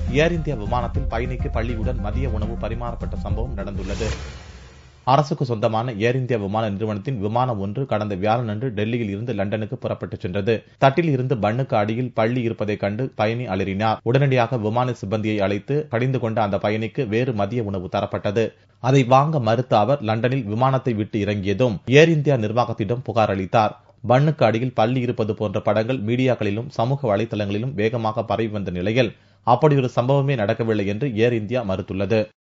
ஏர் India விமானத்தில் பயணிக்கு பள்ளியுடன் மதிய உணவு பரிமாறப்பட்ட சம்பவம் நடந்துள்ளது அரசுக்கு சொந்தமான ஏர் இந்தியா விமான நிறுவனத்தின் விமானம் ஒன்று கடந்த வியாழனன்று டெல்லியில் இருந்து லண்டனுக்கு புறப்பட்டுச் சென்றது தட்டில் இருந்து பண்ணுக்கு அடியில் பள்ளி இருப்பதைக் கண்டு பயணி அலறினார் உடனடியாக விமான சிப்பந்தியை அழைத்து கடிந்து கொண்ட அந்த பயணிக்கு வேறு மதிய உணவு தரப்பட்டது அதை வாங்க மறுத்த அவர் லண்டனில் விமானத்தை விட்டு இறங்கியதும் ஏர் இந்தியா நிர்வாகத்திடம் புகார் அளித்தார் பண்ணுக்கு அடியில் பள்ளி இருப்பது போன்ற படங்கள் மீடியாக்களிலும் சமூக வலைதளங்களிலும் வேகமாக பரவி வந்த நிலையில் அப்படியொரு சம்பவமே நடக்கவில்லை என்று ஏர் இந்தியா மறுத்துள்ளது